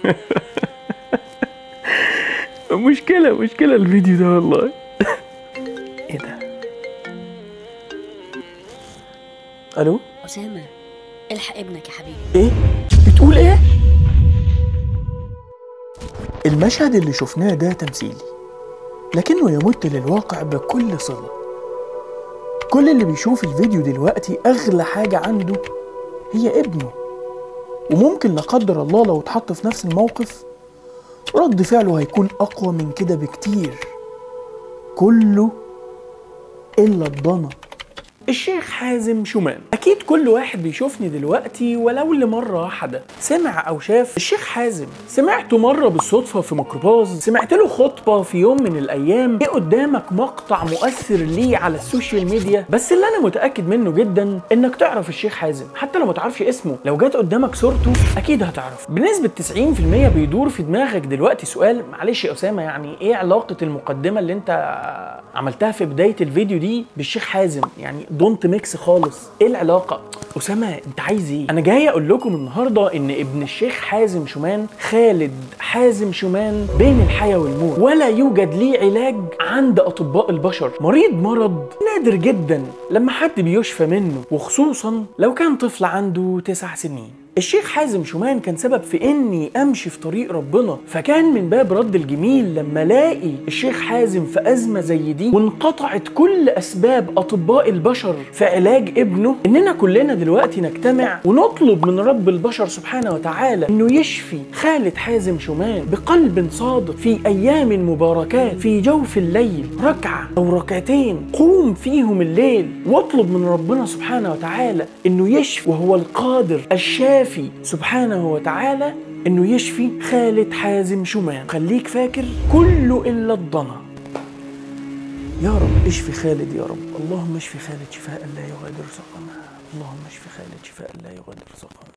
مشكلة مشكلة الفيديو ده والله ايه ده الو أسامة الحق ابنك يا حبيبي ايه بتقول ايه المشهد اللي شفناه ده تمثيلي لكنه يمت للواقع بكل صلة كل اللي بيشوف الفيديو دلوقتي أغلى حاجة عنده هي ابنه وممكن لا قدر الله لو اتحط في نفس الموقف رد فعله هيكون أقوى من كده بكتير كله إلا الضنا الشيخ حازم شومان اكيد كل واحد بيشوفني دلوقتي ولو لمره واحده سمع او شاف الشيخ حازم سمعته مره بالصدفه في ميكروباص سمعت له خطبه في يوم من الايام ايه قدامك مقطع مؤثر ليه على السوشيال ميديا بس اللي انا متاكد منه جدا انك تعرف الشيخ حازم حتى لو ما تعرفش اسمه لو جت قدامك صورته اكيد هتعرف بنسبه 90% بيدور في دماغك دلوقتي سؤال معلش يا اسامه يعني ايه علاقه المقدمه اللي انت عملتها في بدايه الفيديو دي بالشيخ حازم يعني دونت ميكس خالص ايه العلاقه اسامه انت عايز ايه انا جاي اقول لكم النهارده ان ابن الشيخ حازم شومان خالد حازم شومان بين الحياه والموت ولا يوجد ليه علاج عند اطباء البشر مريض مرض نادر جدا لما حد بيشفى منه وخصوصا لو كان طفل عنده تسع سنين الشيخ حازم شومان كان سبب في اني امشي في طريق ربنا فكان من باب رد الجميل لما الاقي الشيخ حازم في ازمه زي دي وانقطعت كل اسباب اطباء البشر في علاج ابنه اننا كلنا دلوقتي نجتمع ونطلب من رب البشر سبحانه وتعالى انه يشفي خالد حازم شومان بقلب صادق في ايام مباركات في جوف الليل ركعه او ركعتين قوم فيهم الليل واطلب من ربنا سبحانه وتعالى انه يشفي وهو القادر الشافي سبحانه وتعالى انه يشفي خالد حازم شومان خليك فاكر كله الا الضنا يا رب اشفي خالد يا رب اللهم اشفي خالد شفاء لا يغادر سقما اللهم اشفي خالد شفاء لا يغادر سقما